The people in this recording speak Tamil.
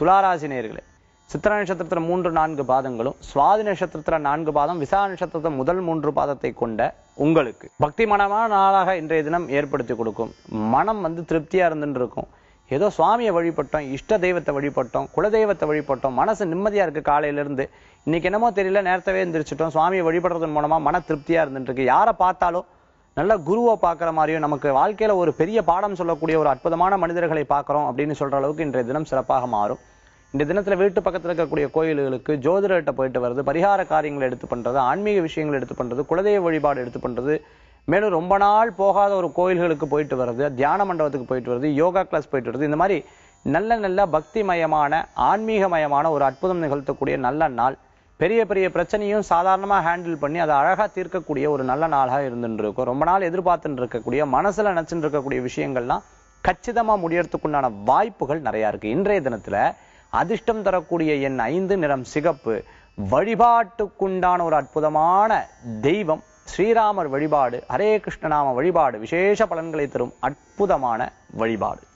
துளாராசி நேயர்களே சித்திர நட்சத்திரத்துல மூன்று நான்கு பாதங்களும் சுவாதி நட்சத்திரத்துல நான்கு பாதம் விசா நட்சத்திரத்துல முதல் மூன்று பாதத்தை கொண்ட உங்களுக்கு பக்தி மனமான நாளாக இன்றைய தினம் ஏற்படுத்தி கொடுக்கும் மனம் வந்து திருப்தியா இருந்துட்டு இருக்கும் ஏதோ சுவாமியை வழிபட்டோம் இஷ்ட தெய்வத்தை வழிபட்டோம் குலதெய்வத்தை வழிபட்டோம் மனசு நிம்மதியா இருக்கு காலையில இருந்து இன்னைக்கு என்னமோ தெரியல நேரத்தவே எந்திரிச்சிட்டோம் சுவாமியை வழிபடுறதன் மூலமா மன திருப்தியா இருந்துட்டு இருக்கு யாரை பார்த்தாலும் நல்ல குருவை பார்க்குற மாதிரியும் நமக்கு வாழ்க்கையில ஒரு பெரிய பாடம் சொல்லக்கூடிய ஒரு அற்புதமான மனிதர்களை பார்க்குறோம் அப்படின்னு சொல்ற அளவுக்கு இன்றைய தினம் சிறப்பாக மாறும் இந்த தினத்துல வீட்டு பக்கத்துல இருக்கக்கூடிய கோயில்களுக்கு ஜோதிடர்கிட்ட போயிட்டு வர்றது பரிகார காரியங்களை எடுத்து பண்றது ஆன்மீக விஷயங்களை எடுத்து பண்றது குலதெய்வ வழிபாடு எடுத்து பண்றது மேலும் ரொம்ப நாள் போகாத ஒரு கோயில்களுக்கு போயிட்டு வர்றது தியான மண்டபத்துக்கு போயிட்டு வர்றது யோகா கிளாஸ் போயிட்டு வர்றது இந்த மாதிரி நல்ல நல்ல பக்திமயமான ஆன்மீகமயமான ஒரு அற்புதம் நிகழ்த்தக்கூடிய நல்ல நாள் பெரிய பெரிய பிரச்சனையும் சாதாரணமா ஹேண்டில் பண்ணி அதை அழகா தீர்க்கக்கூடிய ஒரு நல்ல நாளாக இருந்துட்டு இருக்கும் ரொம்ப நாள் எதிர்பார்த்துட்டு இருக்கக்கூடிய மனசுல நினைச்சுட்டு இருக்கக்கூடிய விஷயங்கள்லாம் கச்சிதமா முடியறதுக்குண்டான வாய்ப்புகள் நிறைய இருக்கு இன்றைய தினத்துல அதிர்ஷ்டம் தரக்கூடிய எண் ஐந்து நிறம் சிகப்பு வழிபாட்டுக்குண்டான ஒரு அற்புதமான தெய்வம் ஸ்ரீராமர் வழிபாடு ஹரே கிருஷ்ணநாம வழிபாடு விசேஷ பலன்களை தரும் அற்புதமான வழிபாடு